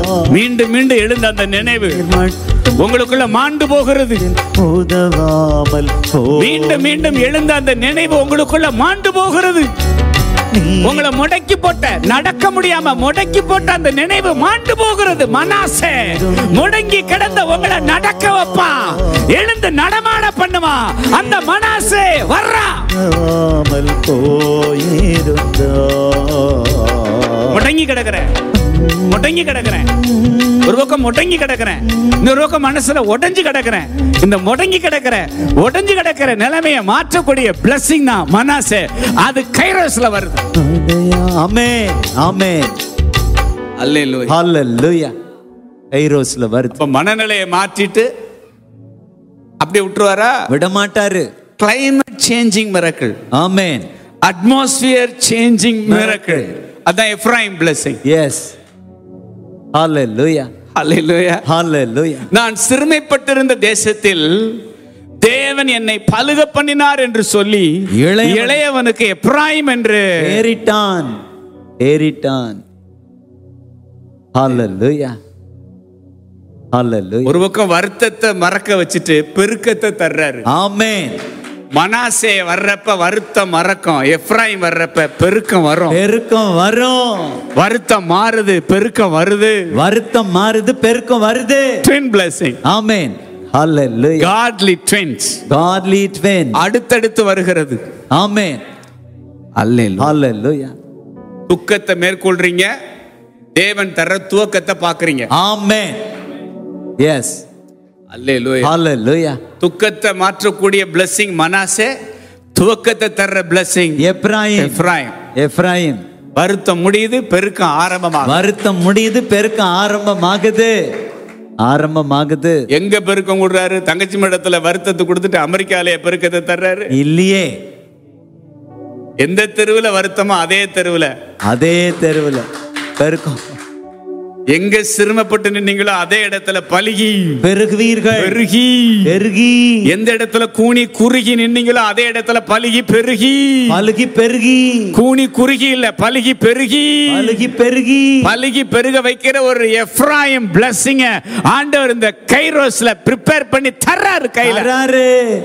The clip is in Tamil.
மீண்டும் மீண்டும் எழுந்த அந்த நினைவு மட்டும் உங்களுக்குள்ள மாண்டு போகிறது உதவாமல் போ மீண்டும் மீண்டும் எழுந்த அந்த நினைவு உங்களுக்குள்ள மாண்டு போகிறது உங்களை முடக்கி போட்ட நடக்க முடியாம முடக்கி போட்ட அந்த நினைவு மாண்டு போகிறது மனாசே முடங்கி கிடந்த உங்களை நடக்க வைப்பான் எழுந்து நடமாட பண்ணுவான் அந்த மனாசே வர்றா உதவாமல் போயிருந்தா முடங்கி கிடக்குறேன் முடங்கி கிடக்குறேன் ஒரு பக்கம் முடங்கி கிடக்குறேன் இன்னொரு பக்கம் மனசுல உடைஞ்சு கிடக்குறேன் இந்த முடங்கி கிடக்குற உடைஞ்சு கிடக்குற நிலைமையை மாற்றக்கூடிய பிளஸிங் தான் மனாசே அது கைரோஸ்ல வருது ஆமென் ஆமென் அல்லேலூயா ஹalleluya கைரோஸ்ல வருது இப்ப மனநிலையை மாற்றிட்டு அப்படியே விட்டுருவாரா விட மாட்டாரு climate changing miracle amen atmosphere changing miracle அதான் எஃப்ராயிம் பிளஸிங் எஸ் ஹalleluya அல்லேலூயா ஹalleluya நான் சிறுமைப்பட்டிருந்த தேசத்தில் தேவன் என்னை பலுக பண்ணினார் என்று சொல்லி இளையவன். இளையவனுக்கு எப்ராயிம் என்று ஏறிட்டான் ஏறிட்டான் ஹalleluya ஹalleluya ஒரு பக்கம் வருத்தத்தை மறக்க வச்சுட்டு பெருக்கத்தை தர்றாரு ஆமென் மனாசே வர்றப்ப வருத்தம் மறக்கும் எப்ராயிம் வர்றப்ப பெருக்கம் வரும் பெருக்கம் வரும் வருத்தம் மாறுது பெருக்கம் வருது வருத்தம் மாறுது பெருக்கம் வருது ட்வின் பிளஸிங் ஆமென் ஹalleluya காட்லி ட்வின்ஸ் godly twin அடுத்தடுத்து வருகிறது ஆமென் அல்லேலூயா ஹalleluya துக்கத்தை மேற்கொள்றீங்க தேவன் தர்ற துவக்கத்தை பாக்குறீங்க ஆமென் எஸ் அல்லேலூயா ஹalleluya துக்கத்தை மாற்றக்கூடிய blessing மனாசே துவக்கத்தை தர்ற blessing எப்ராயிம் எப்ராயிம் எப்ராயிம் வருத்தம் முடியுது பெருக்கம் ஆரம்பமாக வருத்தம் முடியுது பெருக்கம் ஆரம்பமாகுது ஆரம்பமாகுது எங்க பெருக்கம் விடுறாரு தங்கச்சி மடத்துல வருத்தத்தை கொடுத்துட்டு அமெரிக்காலயே பெருக்கத்தை தர்றாரு இல்லையே எந்த தெருவுல வருத்தமோ அதே தெருவுல அதே தெருவுல பெருக்கம் எங்க சிரமப்பட்டு நின்னீங்களோ அதே இடத்துல பலுகி பெருகுவீர்கள் பெருகி பெருகி எந்த இடத்துல கூனி குறுகி நின்னீங்களோ அதே இடத்துல பலுகி பெருகி பழுகி பெருகி கூனி குறுகி இல்ல பலுகி பெருகி பழுகி பெருகி பலுகி பெருக வைக்கிற ஒரு எஃப்ராயிம் பிளஸ்ஸிங்க ஆண்டவர் இந்த கைரோஸ்ல ப்ரிப்பேர் பண்ணி தர்றாரு கையில வராரு